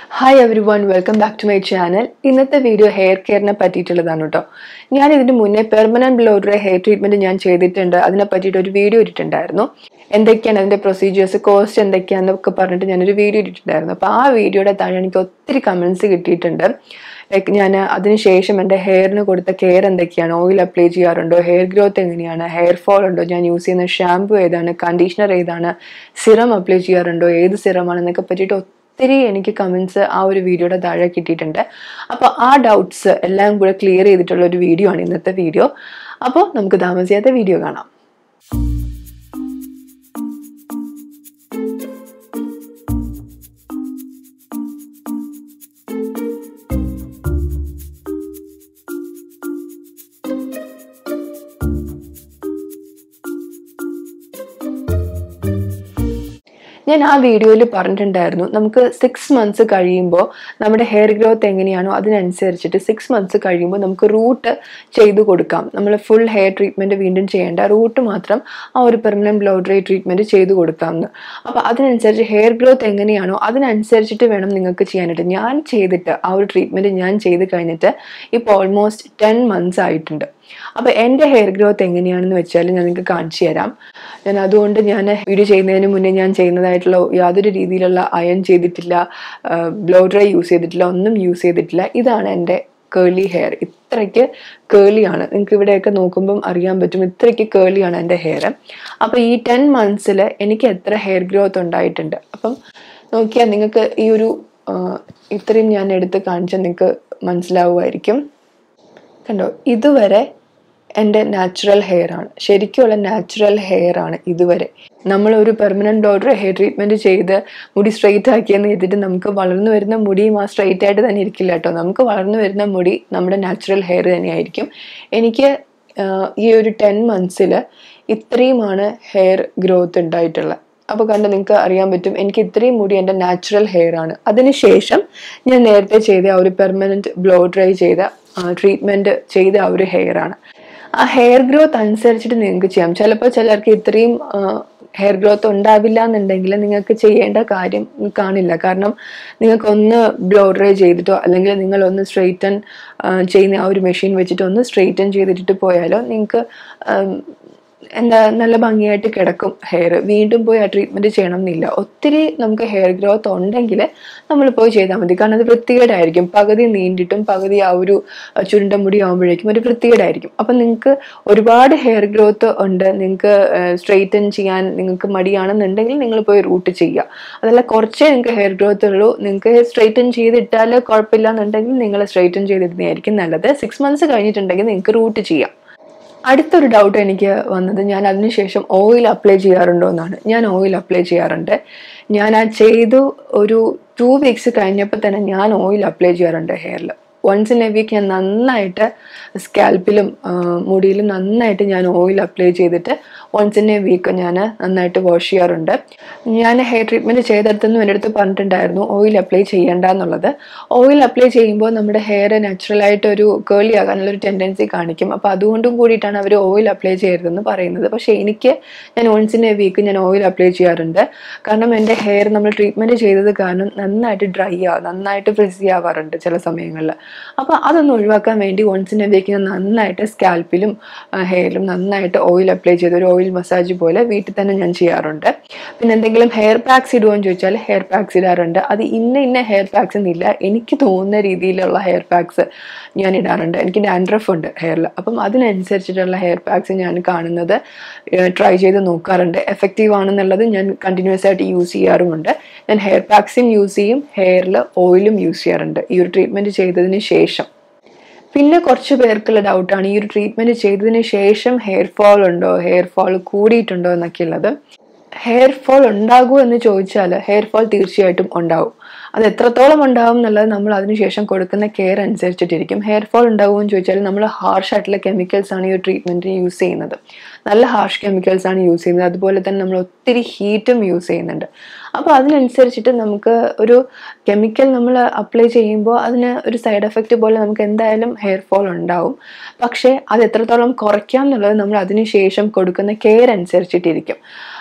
hi everyone welcome back to my channel ഇന്നത്തെ video hair കെയറിനെ പറ്റിയിട്ടുള്ളതാണ് കേട്ടോ ഞാൻ ഇതിന് മുന്നേ പെർമനന്റ് ബ്ലോഡറെ ഹെയർ ട്രീറ്റ്മെന്റ് ഞാൻ ചെയ്തിട്ടുണ്ട് അതിനെ പറ്റിയിട്ട് ഒരു വീഡിയോ ഇട്ടിട്ടുണ്ടായിരുന്നു എന്തൊക്കെയാണ് അതിന്റെ പ്രൊസീജിയേഴ്സ് കോസ്റ്റ് എന്തൊക്കെയാണെന്നൊക്കെ പറഞ്ഞിട്ട് ഞാനൊരു വീഡിയോ ഇട്ടിട്ടുണ്ടായിരുന്നു അപ്പോൾ ആ വീഡിയോയുടെ താഴെ എനിക്ക് ഒത്തിരി കമൻസ് കിട്ടിയിട്ടുണ്ട് ലൈക്ക് ഞാൻ അതിനുശേഷം എൻ്റെ ഹെയറിന് കൊടുത്ത കെയർ എന്തൊക്കെയാണ് ഓയിൽ അപ്ലൈ ചെയ്യാറുണ്ടോ ഹെയർ ഗ്രോത്ത് എങ്ങനെയാണ് ഹെയർ ഫോൾ ഉണ്ടോ ഞാൻ യൂസ് ചെയ്യുന്ന ഷാമ്പു ഏതാണ് കണ്ടീഷണർ ഏതാണ് സിറം അപ്ലൈ ചെയ്യാറുണ്ടോ ഏത് സിറമാണെന്നൊക്കെ പറ്റിയിട്ട് ഒത്തിരി എനിക്ക് കമൻസ് ആ ഒരു വീഡിയോയുടെ താഴെ കിട്ടിയിട്ടുണ്ട് അപ്പോൾ ആ ഡൗട്ട്സ് എല്ലാം കൂടെ ക്ലിയർ ചെയ്തിട്ടുള്ള ഒരു വീഡിയോ ആണ് ഇന്നത്തെ വീഡിയോ അപ്പോൾ നമുക്ക് താമസിയാത്ത വീഡിയോ കാണാം ഞാൻ ആ വീഡിയോയിൽ പറഞ്ഞിട്ടുണ്ടായിരുന്നു നമുക്ക് സിക്സ് മന്ത്സ് കഴിയുമ്പോൾ നമ്മുടെ ഹെയർ ഗ്രോത്ത് എങ്ങനെയാണോ അതിനനുസരിച്ചിട്ട് സിക്സ് മന്ത്സ് കഴിയുമ്പോൾ നമുക്ക് റൂട്ട് ചെയ്തു കൊടുക്കാം നമ്മൾ ഫുൾ ഹെയർ ട്രീറ്റ്മെൻറ്റ് വീണ്ടും ചെയ്യേണ്ട റൂട്ട് മാത്രം ആ ഒരു പെർമനൻറ്റ് ബ്ലോ ഡ്രൈ ട്രീറ്റ്മെൻറ്റ് ചെയ്തു കൊടുക്കാമെന്ന് അപ്പോൾ അതിനനുസരിച്ച് ഹെയർ ഗ്രോത്ത് എങ്ങനെയാണോ അതിനനുസരിച്ചിട്ട് വേണം നിങ്ങൾക്ക് ചെയ്യാനായിട്ട് ഞാൻ ചെയ്തിട്ട് ആ ഒരു ട്രീറ്റ്മെൻറ്റ് ഞാൻ ചെയ്ത് കഴിഞ്ഞിട്ട് ഇപ്പോൾ ഓൾമോസ്റ്റ് ടെൻ മന്ത്സ് ആയിട്ടുണ്ട് അപ്പോൾ എൻ്റെ ഹെയർ ഗ്രോത്ത് എങ്ങനെയാണെന്ന് വെച്ചാൽ ഞാൻ നിങ്ങൾക്ക് കാണിച്ചു തരാം ഞാൻ അതുകൊണ്ട് ഞാൻ വീഡിയോ ചെയ്യുന്നതിന് മുന്നേ ഞാൻ ചെയ്യുന്നതായിട്ടുള്ള യാതൊരു രീതിയിലുള്ള അയൺ ചെയ്തിട്ടില്ല ബ്ലോ ഡ്രൈ യൂസ് ചെയ്തിട്ടില്ല ഒന്നും യൂസ് ചെയ്തിട്ടില്ല ഇതാണ് എൻ്റെ കേളി ഹെയർ ഇത്രയ്ക്ക് കേളിയാണ് നിങ്ങൾക്ക് ഇവിടെയൊക്കെ നോക്കുമ്പം അറിയാൻ പറ്റും ഇത്രയ്ക്ക് കേളിയാണ് എൻ്റെ ഹെയർ അപ്പോൾ ഈ ടെൻ മന്ത്സിൽ എനിക്ക് എത്ര ഹെയർ ഗ്രോത്ത് ഉണ്ടായിട്ടുണ്ട് അപ്പം നോക്കിയാൽ നിങ്ങൾക്ക് ഈ ഒരു ഇത്രയും ഞാൻ എടുത്ത് കാണിച്ചാൽ നിങ്ങൾക്ക് മനസ്സിലാവുമായിരിക്കും കണ്ടോ ഇതുവരെ എൻ്റെ നാച്ചുറൽ ഹെയർ ആണ് ശരിക്കുള്ള നാച്ചുറൽ ഹെയർ ആണ് ഇതുവരെ നമ്മൾ ഒരു പെർമനന്റ് ഡോട്ടർ ഹെയർ ട്രീറ്റ്മെന്റ് ചെയ്ത് മുടി സ്ട്രെയിറ്റ് ആക്കിയെന്ന് ചെയ്തിട്ട് നമുക്ക് വളർന്നു വരുന്ന മുടിയും ആ സ്ട്രെയിറ്റ് ആയിട്ട് തന്നെ ഇരിക്കില്ല കേട്ടോ നമുക്ക് വളർന്നു വരുന്ന മുടി നമ്മുടെ നാച്ചുറൽ ഹെയർ തന്നെയായിരിക്കും എനിക്ക് ഈ ഒരു ടെൻ മന്ത്സിൽ ഇത്രയുമാണ് ഹെയർ ഗ്രോത്ത് ഉണ്ടായിട്ടുള്ളത് അപ്പോൾ കണ്ട് നിങ്ങൾക്ക് അറിയാൻ പറ്റും എനിക്ക് ഇത്രയും മുടി എൻ്റെ നാച്ചുറൽ ഹെയർ ആണ് അതിനുശേഷം ഞാൻ നേരത്തെ ചെയ്ത ആ ഒരു പെർമനന്റ് ബ്ലോ ഡ്രൈ ചെയ്ത ട്രീറ്റ്മെന്റ് ചെയ്ത ആ ഒരു ഹെയർ ആണ് ആ ഹെയർ ഗ്രോത്ത് അനുസരിച്ചിട്ട് നിങ്ങൾക്ക് ചെയ്യാം ചിലപ്പോൾ ചിലർക്ക് ഇത്രയും ഹെയർ ഗ്രോത്ത് ഉണ്ടാവില്ല എന്നുണ്ടെങ്കിൽ നിങ്ങൾക്ക് ചെയ്യേണ്ട കാര്യം കാണില്ല കാരണം നിങ്ങൾക്ക് ഒന്ന് ബ്ലോ ഡ്രൈ ചെയ്തിട്ടോ അല്ലെങ്കിൽ നിങ്ങൾ ഒന്ന് സ്ട്രെയിറ്റൻ ചെയ്യുന്ന ആ ഒരു മെഷീൻ വെച്ചിട്ട് ഒന്ന് സ്ട്രെയിറ്റൻ ചെയ്തിട്ട് പോയാലോ നിങ്ങൾക്ക് എന്താ നല്ല ഭംഗിയായിട്ട് കിടക്കും ഹെയർ വീണ്ടും പോയി ആ ട്രീറ്റ്മെൻറ്റ് ചെയ്യണം എന്നില്ല ഒത്തിരി നമുക്ക് ഹെയർ ഗ്രോത്ത് ഉണ്ടെങ്കിൽ നമ്മൾ പോയി ചെയ്താൽ മതി കാരണം അത് വൃത്തികേടായിരിക്കും പകുതി നീണ്ടിട്ടും പകുതി ആ ഒരു ചുരുണ്ട മുടി ആകുമ്പോഴേക്കും ഒരു വൃത്തികേടായിരിക്കും അപ്പം നിങ്ങൾക്ക് ഒരുപാട് ഹെയർ ഗ്രോത്ത് ഉണ്ട് നിങ്ങൾക്ക് സ്ട്രെയിറ്റൻ ചെയ്യാൻ നിങ്ങൾക്ക് മടിയാണെന്നുണ്ടെങ്കിൽ നിങ്ങൾ പോയി റൂട്ട് ചെയ്യുക അതല്ല കുറച്ചേ നിങ്ങൾക്ക് ഹെയർ ഗ്രോത്ത് ഉള്ളൂ നിങ്ങൾക്ക് സ്ട്രെയിറ്റൻ ചെയ്തിട്ടാൽ കുഴപ്പമില്ല എന്നുണ്ടെങ്കിൽ നിങ്ങൾ സ്ട്രെയിറ്റൻ ചെയ്തിരുന്നതായിരിക്കും നല്ലത് സിക്സ് മന്ത്സ് കഴിഞ്ഞിട്ടുണ്ടെങ്കിൽ നിങ്ങൾക്ക് റൂട്ട് ചെയ്യാം അടുത്തൊരു ഡൗട്ട് എനിക്ക് വന്നത് ഞാൻ അതിനുശേഷം ഓയിൽ അപ്ലൈ ചെയ്യാറുണ്ടോ എന്നാണ് ഞാൻ ഓയിൽ അപ്ലൈ ചെയ്യാറുണ്ട് ഞാൻ ആ ചെയ്തു ഒരു ടു വീക്സ് കഴിഞ്ഞപ്പോൾ തന്നെ ഞാൻ ഓയിൽ അപ്ലൈ ചെയ്യാറുണ്ട് ഹെയറിൽ വൺസ് ഇൻ എ വീക്ക് ഞാൻ നന്നായിട്ട് സ്കാൽപ്പിലും മുടിയിലും നന്നായിട്ട് ഞാൻ ഓയിൽ അപ്ലൈ ചെയ്തിട്ട് വൺസ് ഇൻ എ വീക്ക് ഞാൻ നന്നായിട്ട് വാഷ് ചെയ്യാറുണ്ട് ഞാൻ ഹെയർ ട്രീറ്റ്മെൻറ്റ് ചെയ്തെടുത്തെന്നും എൻ്റെ അടുത്ത് പറഞ്ഞിട്ടുണ്ടായിരുന്നു ഓയിൽ അപ്ലൈ ചെയ്യേണ്ട എന്നുള്ളത് ഓയിൽ അപ്ലൈ ചെയ്യുമ്പോൾ നമ്മുടെ ഹെയർ നാച്ചുറലായിട്ട് ഒരു കേളി ആകാനുള്ളൊരു ടെൻഡൻസി കാണിക്കും അപ്പോൾ അതുകൊണ്ടും കൂടിയിട്ടാണ് അവർ ഓയിൽ അപ്ലൈ ചെയ്യരുതെന്ന് പറയുന്നത് പക്ഷേ എനിക്ക് ഞാൻ വൺസ് ഇൻ എ വീക്ക് ഞാൻ ഓയിൽ അപ്ലൈ ചെയ്യാറുണ്ട് കാരണം എൻ്റെ ഹെയർ നമ്മൾ ട്രീറ്റ്മെൻറ്റ് ചെയ്തത് കാരണം നന്നായിട്ട് ഡ്രൈ ആവും നന്നായിട്ട് ഫ്രിസി ആവാറുണ്ട് ചില സമയങ്ങളിൽ അപ്പോൾ അതൊന്ന് ഒഴിവാക്കാൻ വേണ്ടി വൺസ് ഇൻ എ വീക്ക് ഞാൻ നന്നായിട്ട് സ്കാൽപ്പിലും ഹെയറിലും നന്നായിട്ട് ഓയിൽ അപ്ലൈ ചെയ്ത് ഒരു ഓയിൽ മസാജ് പോലെ വീട്ടിൽ തന്നെ ഞാൻ ചെയ്യാറുണ്ട് പിന്നെ എന്തെങ്കിലും ഹെയർ പാക്സ് ഇടുമോ എന്ന് ചോദിച്ചാൽ ഹെയർ പാക്സ് ഇടാറുണ്ട് അത് ഇന്ന ഇന്ന ഹെയർ പാക്സ് എന്നില്ല എനിക്ക് തോന്നുന്ന രീതിയിലുള്ള ഹെയർ പാക്സ് ഞാൻ ഇടാറുണ്ട് എനിക്ക് ഡാൻഡ്രഫ് ഉണ്ട് ഹെയറിൽ അപ്പം അതിനനുസരിച്ചിട്ടുള്ള ഹെയർ പാക്സ് ഞാൻ കാണുന്നത് ട്രൈ ചെയ്ത് നോക്കാറുണ്ട് എഫക്റ്റീവ് ആണെന്നുള്ളത് ഞാൻ കണ്ടിന്യൂസ് ആയിട്ട് യൂസ് ചെയ്യാറുമുണ്ട് ഞാൻ ഹെയർ പാക്സും യൂസ് ചെയ്യും ഹെയറിൽ ഓയിലും യൂസ് ചെയ്യാറുണ്ട് ഈ ഒരു ട്രീറ്റ്മെൻറ്റ് ചെയ്തതിന് ശേഷം പിന്നെ കുറച്ച് പേർക്കുള്ള ഡൗട്ടാണ് ഈ ഒരു ട്രീറ്റ്മെൻറ്റ് ചെയ്തതിന് ശേഷം ഹെയർ ഫോൾ ഉണ്ടോ ഹെയർ ഫോൾ കൂടിയിട്ടുണ്ടോ എന്നൊക്കെ ഉള്ളത് ഹെയർ ഫോൾ ഉണ്ടാകുമോ എന്ന് ചോദിച്ചാൽ ഹെയർ ഫോൾ തീർച്ചയായിട്ടും ഉണ്ടാവും അത് എത്രത്തോളം ഉണ്ടാവും എന്നുള്ളത് നമ്മൾ അതിനുശേഷം കൊടുക്കുന്ന കെയർ അനുസരിച്ചിട്ടിരിക്കും ഹെയർ ഫോൾ ഉണ്ടാകുമെന്ന് ചോദിച്ചാൽ നമ്മൾ ഹാർഷ് ആയിട്ടുള്ള കെമിക്കൽസ് ആണ് ഈ ഒരു ട്രീറ്റ്മെൻറ്റിന് യൂസ് ചെയ്യുന്നത് നല്ല ഹാർഷ് കെമിക്കൽസ് ആണ് യൂസ് ചെയ്യുന്നത് അതുപോലെ തന്നെ നമ്മൾ ഒത്തിരി ഹീറ്റും യൂസ് ചെയ്യുന്നുണ്ട് അപ്പോൾ അതിനനുസരിച്ചിട്ട് നമുക്ക് ഒരു കെമിക്കൽ നമ്മൾ അപ്ലൈ ചെയ്യുമ്പോൾ അതിന് ഒരു സൈഡ് എഫക്റ്റ് പോലെ നമുക്ക് എന്തായാലും ഹെയർ ഫോൾ ഉണ്ടാവും പക്ഷേ അത് എത്രത്തോളം കുറയ്ക്കാം എന്നുള്ളത് നമ്മൾ അതിനുശേഷം കൊടുക്കുന്ന കെയർ അനുസരിച്ചിട്ടിരിക്കും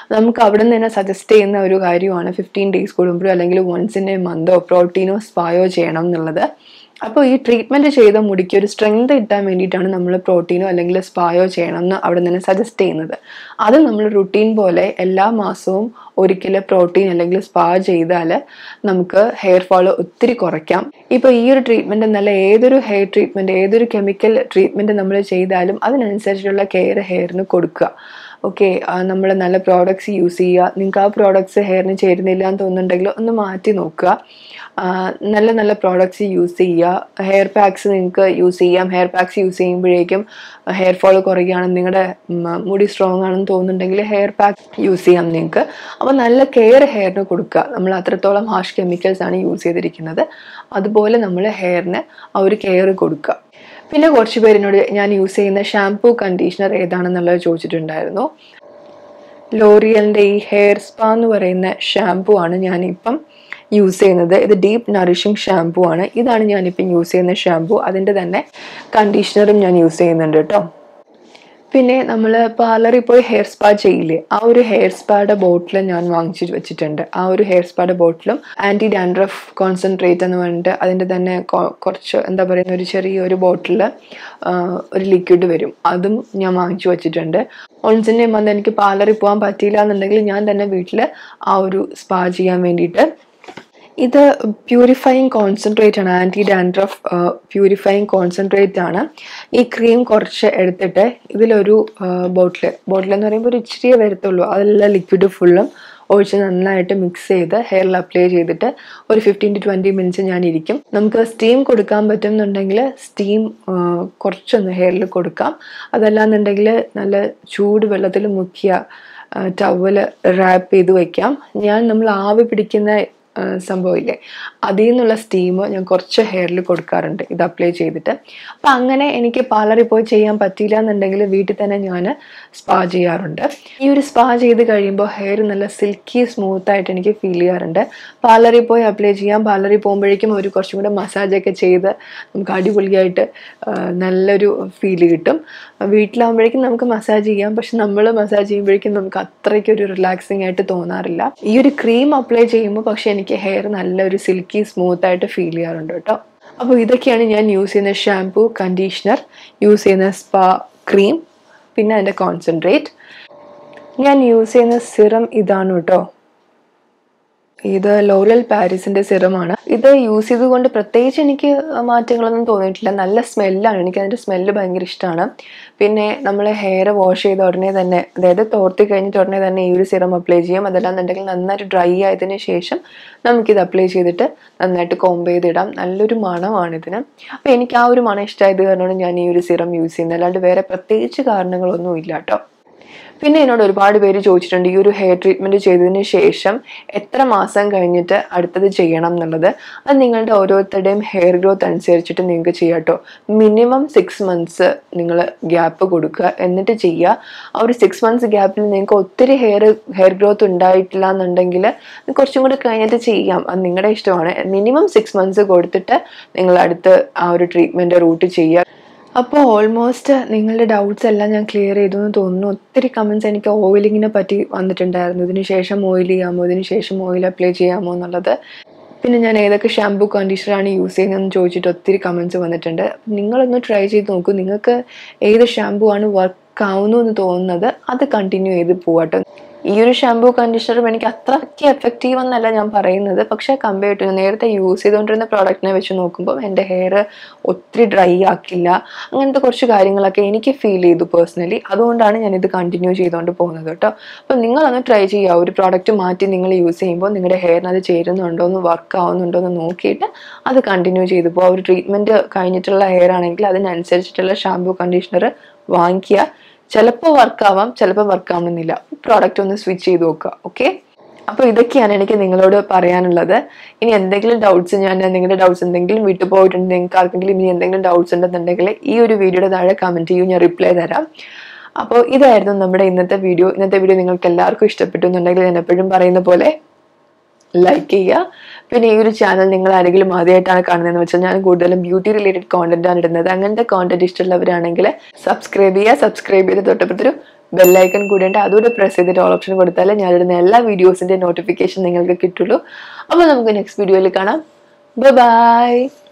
നമുക്ക് അവിടെ നിന്ന് തന്നെ സജസ്റ്റ് ചെയ്യുന്ന ഒരു കാര്യമാണ് ഫിഫ്റ്റീൻ ഡേയ്സ് കൂടുമ്പോഴോ അല്ലെങ്കിൽ വൺസ് ഇൻ എ മന്തോ പ്രോട്ടീനോ സ്പായോ ചെയ്യണം എന്നുള്ളത് അപ്പോൾ ഈ ട്രീറ്റ്മെൻറ്റ് ചെയ്ത മുടിക്ക് ഒരു സ്ട്രെങ്ത് കിട്ടാൻ വേണ്ടിയിട്ടാണ് നമ്മൾ പ്രോട്ടീനോ അല്ലെങ്കിൽ സ്പായോ ചെയ്യണം എന്ന് അവിടെ നിന്ന് സജസ്റ്റ് ചെയ്യുന്നത് അത് നമ്മൾ റുട്ടീൻ പോലെ എല്ലാ മാസവും ഒരിക്കൽ പ്രോട്ടീൻ അല്ലെങ്കിൽ സ്പാ ചെയ്താൽ നമുക്ക് ഹെയർ ഫാൾ ഒത്തിരി കുറയ്ക്കാം ഇപ്പോൾ ഈ ഒരു ട്രീറ്റ്മെൻറ്റ് എന്നല്ല ഏതൊരു ഹെയർ ട്രീറ്റ്മെൻറ്റ് ഏതൊരു കെമിക്കൽ ട്രീറ്റ്മെൻറ്റ് നമ്മൾ ചെയ്താലും അതിനനുസരിച്ചുള്ള കെയർ ഹെയറിന് കൊടുക്കുക ഓക്കെ നമ്മൾ നല്ല പ്രോഡക്ട്സ് യൂസ് ചെയ്യുക നിങ്ങൾക്ക് ആ പ്രോഡക്ട്സ് ഹെയറിന് ചേരുന്നില്ല എന്ന് തോന്നുന്നുണ്ടെങ്കിൽ ഒന്ന് മാറ്റി നോക്കുക ആ, നല്ല നല്ല പ്രോഡക്ട്സ് യൂസ് ചെയ്യുക ഹെയർ പാക്സ് നിങ്ങൾക്ക് യൂസ് ചെയ്യാം ഹെയർ പാക്സ് യൂസ് ചെയ്യുമ്പോഴേക്കും ഹെയർ ഫോൾ കുറയുകയാണ് നിങ്ങളുടെ മുടി സ്ട്രോങ് ആണെന്ന് തോന്നുന്നുണ്ടെങ്കിൽ ഹെയർ പാക്ക് യൂസ് ചെയ്യാം നിങ്ങൾക്ക് അപ്പോൾ നല്ല കെയർ ഹെയറിന് കൊടുക്കുക നമ്മൾ അത്രത്തോളം ഹാഷ് കെമിക്കൽസ് ആണ് യൂസ് ചെയ്തിരിക്കുന്നത് അതുപോലെ നമ്മൾ ഹെയറിന് ആ ഒരു കെയർ കൊടുക്കുക പിന്നെ കുറച്ച് പേരിനോട് ഞാൻ യൂസ് ചെയ്യുന്ന ഷാംപൂ കണ്ടീഷണർ ഏതാണെന്നുള്ളത് ചോദിച്ചിട്ടുണ്ടായിരുന്നു ലോറിയലിൻ്റെ ഈ ഹെയർ സ്പാ എന്ന് പറയുന്ന ഷാംപൂ ആണ് ഞാനിപ്പം യൂസ് ചെയ്യുന്നത് ഇത് ഡീപ്പ് നറിഷിങ് ഷാംപൂ ആണ് ഇതാണ് ഞാനിപ്പം യൂസ് ചെയ്യുന്ന ഷാംപൂ അതിൻ്റെ തന്നെ കണ്ടീഷണറും ഞാൻ യൂസ് ചെയ്യുന്നുണ്ട് കേട്ടോ പിന്നെ നമ്മൾ പാർലറിൽ പോയി ഹെയർ സ്പാ ചെയ്യില്ലേ ആ ഒരു ഹെയർ സ്പായുടെ ബോട്ടിൽ ഞാൻ വാങ്ങിച്ചു വെച്ചിട്ടുണ്ട് ആ ഒരു ഹെയർ സ്പായുടെ ബോട്ടിലും ആൻറ്റി ഡാൻഡ്രഫ് കോൺസെൻട്രേറ്റ് എന്ന് പറഞ്ഞിട്ട് അതിൻ്റെ തന്നെ കൊ- കുറച്ച് എന്താ പറയുന്ന ഒരു ചെറിയൊരു ബോട്ടിൽ ഒരു ലിക്വിഡ് വരും അതും ഞാൻ വാങ്ങിച്ചു വെച്ചിട്ടുണ്ട് ഒൺസിൻ്റെ വന്ന് എനിക്ക് പാർലറിൽ പോകാൻ പറ്റിയില്ല എന്നുണ്ടെങ്കിൽ ഞാൻ തന്നെ വീട്ടിൽ ആ ഒരു സ്പാ ചെയ്യാൻ വേണ്ടിയിട്ട് ഇത് പ്യൂരിഫൈങ് കോൺസെൻട്രേറ്റ് ആണ് ആൻറ്റി ഡാൻഡ്രഫ് പ്യൂരിഫൈങ് കോൺസെൻട്രേറ്റ് ആണ് ഈ ക്രീം കുറച്ച് എടുത്തിട്ട് ഇതിലൊരു ബോട്ടിൽ ബോട്ടിൽ എന്ന് പറയുമ്പോൾ ഒരു ഇച്ചിരിയേ വരത്തുള്ളൂ അതിലുള്ള ലിക്വിഡ് ഫുള്ളും ഒഴിച്ച് നന്നായിട്ട് മിക്സ് ചെയ്ത് ഹെയറിൽ അപ്ലൈ ചെയ്തിട്ട് ഒരു ഫിഫ്റ്റീൻ ടു ട്വൻറ്റി മിനിറ്റ്സ് ഞാൻ ഇരിക്കും നമുക്ക് സ്റ്റീം കൊടുക്കാൻ പറ്റുന്നുണ്ടെങ്കിൽ സ്റ്റീം കുറച്ചൊന്ന് ഹെയറിൽ കൊടുക്കാം അതല്ലാന്നുണ്ടെങ്കിൽ നല്ല ചൂട് വെള്ളത്തിൽ മുക്കിയ ടവല് റാപ്പ് ചെയ്ത് വെക്കാം ഞാൻ നമ്മൾ ആവി പിടിക്കുന്ന ആ, സംഭവമില്ലേ അതിൽ നിന്നുള്ള സ്റ്റീം ഞാൻ കുറച്ച് ഹെയറിൽ കൊടുക്കാറുണ്ട് ഇത് അപ്ലൈ ചെയ്തിട്ട് അപ്പം അങ്ങനെ എനിക്ക് പാർലറിൽ പോയി ചെയ്യാൻ പറ്റിയില്ല എന്നുണ്ടെങ്കിൽ വീട്ടിൽ തന്നെ ഞാൻ സ്പാ ചെയ്യാറുണ്ട് ഈ ഒരു സ്പാ ചെയ്ത് കഴിയുമ്പോൾ ഹെയർ നല്ല സിൽക്കി സ്മൂത്ത് ആയിട്ട് എനിക്ക് ഫീൽ ചെയ്യാറുണ്ട് പാർലറിൽ പോയി അപ്ലൈ ചെയ്യാം പാർലറിൽ പോകുമ്പോഴേക്കും ഒരു കുറച്ചും കൂടെ മസാജൊക്കെ ചെയ്ത് നമുക്ക് അടിപൊളിയായിട്ട് ആ, നല്ലൊരു ഫീൽ കിട്ടും വീട്ടിലാകുമ്പോഴേക്കും നമുക്ക് മസാജ് ചെയ്യാം പക്ഷെ നമ്മൾ മസാജ് ചെയ്യുമ്പോഴേക്കും നമുക്ക് അത്രയ്ക്ക് ഒരു റിലാക്സിങ് ആയിട്ട് തോന്നാറില്ല ഈ ഒരു ക്രീം അപ്ലൈ ചെയ്യുമ്പോൾ പക്ഷെ എനിക്ക് ഹെയർ നല്ലൊരു സിൽക്കി സ്മൂത്ത് ആയിട്ട് ഫീൽ ചെയ്യാറുണ്ട് കേട്ടോ അപ്പോൾ ഇതൊക്കെയാണ് ഞാൻ യൂസ് ചെയ്യുന്ന ഷാംപൂ കണ്ടീഷണർ യൂസ് ചെയ്യുന്ന സ്പാ ക്രീം പിന്നെ അതിൻ്റെ കോൺസെൻട്രേറ്റ് ഞാൻ യൂസ് ചെയ്യുന്ന സിറം ഇതാണ് കേട്ടോ ഇത് ലോറൽ പാരീസിന്റെ സിറമാണ് ഇത് യൂസ് ചെയ്തുകൊണ്ട് പ്രത്യേകിച്ച് എനിക്ക് മാറ്റങ്ങളൊന്നും തോന്നിയിട്ടില്ല നല്ല സ്മെല്ലാണ് എനിക്ക് അതിന്റെ സ്മെല്ല് ഭയങ്കര ഇഷ്ടമാണ് പിന്നെ നമ്മൾ ഹെയർ വാഷ് ചെയ്ത ഉടനെ തന്നെ അതായത് തോർത്തി കഴിഞ്ഞിട്ട് ഉടനെ തന്നെ ഈ ഒരു സിറം അപ്ലൈ ചെയ്യാം അതല്ലാന്നുണ്ടെങ്കിൽ നന്നായിട്ട് ഡ്രൈ ആയതിനു ശേഷം നമുക്കിത് അപ്ലൈ ചെയ്തിട്ട് നന്നായിട്ട് കോംബ് ചെയ്തിടാം നല്ലൊരു മണമാണ് ഇതിന് അപ്പോൾ എനിക്ക് ആ ഒരു മണം ഇഷ്ടമായത് കാരണമാണ് ഞാൻ ഈ ഒരു സിറം യൂസ് ചെയ്യുന്നത് അല്ലാണ്ട് വേറെ പ്രത്യേകിച്ച് കാരണങ്ങളൊന്നും ഇല്ല കേട്ടോ പിന്നെ എന്നോട് ഒരുപാട് പേര് ചോദിച്ചിട്ടുണ്ട് ഈ ഒരു ഹെയർ ട്രീറ്റ്മെന്റ് ചെയ്തതിന് ശേഷം എത്ര മാസം കഴിഞ്ഞിട്ട് അടുത്തത് ചെയ്യണം എന്നുള്ളത് അത് നിങ്ങളുടെ ഓരോരുത്തരുടെയും ഹെയർ ഗ്രോത്ത് അനുസരിച്ചിട്ട് നിങ്ങൾക്ക് ചെയ്യാം കേട്ടോ മിനിമം സിക്സ് മന്ത്സ് നിങ്ങൾ ഗ്യാപ്പ് കൊടുക്കുക എന്നിട്ട് ചെയ്യുക ആ ഒരു സിക്സ് മന്ത്സ് ഗ്യാപ്പിൽ നിങ്ങൾക്ക് ഒത്തിരി ഹെയർ ഹെയർ ഗ്രോത്ത് ഉണ്ടായിട്ടില്ല എന്നുണ്ടെങ്കിൽ കുറച്ചും കൂടി കഴിഞ്ഞിട്ട് ചെയ്യാം അത് നിങ്ങളുടെ ഇഷ്ടമാണ് മിനിമം സിക്സ് മന്ത്സ് കൊടുത്തിട്ട് നിങ്ങൾ അടുത്ത് ആ ഒരു ട്രീറ്റ്മെന്റ് റൂട്ട് ചെയ്യുക അപ്പോൾ ഓൾമോസ്റ്റ് നിങ്ങളുടെ ഡൗട്ട്സ് എല്ലാം ഞാൻ ക്ലിയർ ചെയ്തു എന്ന് തോന്നുന്നു ഒത്തിരി കമൻസ് എനിക്ക് ഓയിലിങ്ങിനെ പറ്റി വന്നിട്ടുണ്ടായിരുന്നു ഇതിന് ശേഷം ഓയിൽ ചെയ്യാമോ ഇതിന് ശേഷം ഓയിൽ അപ്ലൈ ചെയ്യാമോ എന്നുള്ളത് പിന്നെ ഞാൻ ഏതൊക്കെ ഷാംപൂ കണ്ടീഷണറാണ് യൂസ് ചെയ്യുന്നതെന്ന് ചോദിച്ചിട്ട് ഒത്തിരി കമൻസ് വന്നിട്ടുണ്ട് നിങ്ങളൊന്ന് ട്രൈ ചെയ്ത് നോക്കൂ നിങ്ങൾക്ക് ഏത് ഷാംപൂ ആണ് വർക്ക് ആവുന്നു എന്ന് തോന്നുന്നത് അത് കണ്ടിന്യൂ ചെയ്ത് പോവാട്ടോ ഈ ഒരു ഷാംപൂ കണ്ടീഷണറും എനിക്ക് അത്രയ്ക്ക് എഫക്റ്റീവ് എന്നല്ല ഞാൻ പറയുന്നത് പക്ഷേ കമ്പയർ ടു നേരത്തെ യൂസ് ചെയ്തുകൊണ്ടിരുന്ന പ്രോഡക്റ്റിനെ വെച്ച് നോക്കുമ്പോൾ എൻ്റെ ഹെയർ ഒത്തിരി ഡ്രൈ ആക്കില്ല അങ്ങനത്തെ കുറച്ച് കാര്യങ്ങളൊക്കെ എനിക്ക് ഫീൽ ചെയ്തു പേഴ്സണലി അതുകൊണ്ടാണ് ഞാൻ ഇത് കണ്ടിന്യൂ ചെയ്തുകൊണ്ട് പോകുന്നത് കേട്ടോ അപ്പം നിങ്ങളൊന്ന് ട്രൈ ചെയ്യുക ഒരു പ്രോഡക്റ്റ് മാറ്റി നിങ്ങൾ യൂസ് ചെയ്യുമ്പോൾ നിങ്ങളുടെ ഹെയറിന് അത് ചേരുന്നുണ്ടോ എന്ന് വർക്ക് ആവുന്നുണ്ടോ എന്ന് നോക്കിയിട്ട് അത് കണ്ടിന്യൂ ചെയ്തു പോകുക ഒരു ട്രീറ്റ്മെൻറ്റ് കഴിഞ്ഞിട്ടുള്ള ഹെയർ ആണെങ്കിൽ അതിനനുസരിച്ചിട്ടുള്ള ഷാംപൂ കണ്ടീഷണർ വാങ്ങിക്കുക ചിലപ്പോൾ വർക്ക് ആവാം ചിലപ്പോൾ വർക്ക് ആവണമെന്നില്ല പ്രോഡക്റ്റ് ഒന്ന് സ്വിച്ച് ചെയ്ത് നോക്കുക ഓക്കെ അപ്പോൾ ഇതൊക്കെയാണ് എനിക്ക് നിങ്ങളോട് പറയാനുള്ളത് ഇനി എന്തെങ്കിലും ഡൗട്ട്സ് ഞാൻ നിങ്ങളുടെ ഡൗട്ട്സ് എന്തെങ്കിലും വിട്ടു പോയിട്ടുണ്ട് നിങ്ങൾക്ക് ആർക്കെങ്കിലും ഇനി എന്തെങ്കിലും ഡൗട്ട്സ് ഉണ്ടെന്നുണ്ടെങ്കിൽ ഈ ഒരു വീഡിയോയുടെ താഴെ കമൻറ്റ് ചെയ്യൂ ഞാൻ റിപ്ലൈ തരാം അപ്പോൾ ഇതായിരുന്നു നമ്മുടെ ഇന്നത്തെ വീഡിയോ ഇന്നത്തെ വീഡിയോ നിങ്ങൾക്ക് എല്ലാവർക്കും ഇഷ്ടപ്പെട്ടു എന്നുണ്ടെങ്കിൽ ഞാൻ എപ്പോഴും പറയുന്ന പോലെ ലൈക്ക് ചെയ്യുക പിന്നെ ഈ ഒരു ചാനൽ നിങ്ങൾ ആരെങ്കിലും ആദ്യമായിട്ടാണ് കാണുന്നതെന്ന് വെച്ചാൽ ഞാൻ കൂടുതലും ബ്യൂട്ടി റിലേറ്റഡ് കോണ്ടന്റ് ആണ് ഇടുന്നത് അങ്ങനത്തെ കോണ്ടന്റ് ഇഷ്ടമുള്ളവരാണെങ്കിൽ സബ്സ്ക്രൈബ് ചെയ്യുക സബ്സ്ക്രൈബ് ചെയ്ത് തൊട്ടപ്പുറത്തൊരു ബെല്ലൈക്കൺ കൂടെ ഉണ്ട് അതുകൂടെ പ്രസ് ചെയ്തിട്ട് ഓൾ ഓപ്ഷൻ കൊടുത്താൽ ഞാനിടുന്ന എല്ലാ വീഡിയോസിന്റെ നോട്ടിഫിക്കേഷൻ നിങ്ങൾക്ക് കിട്ടുള്ളൂ അപ്പോൾ നമുക്ക് നെക്സ്റ്റ് വീഡിയോയിൽ കാണാം ബൈ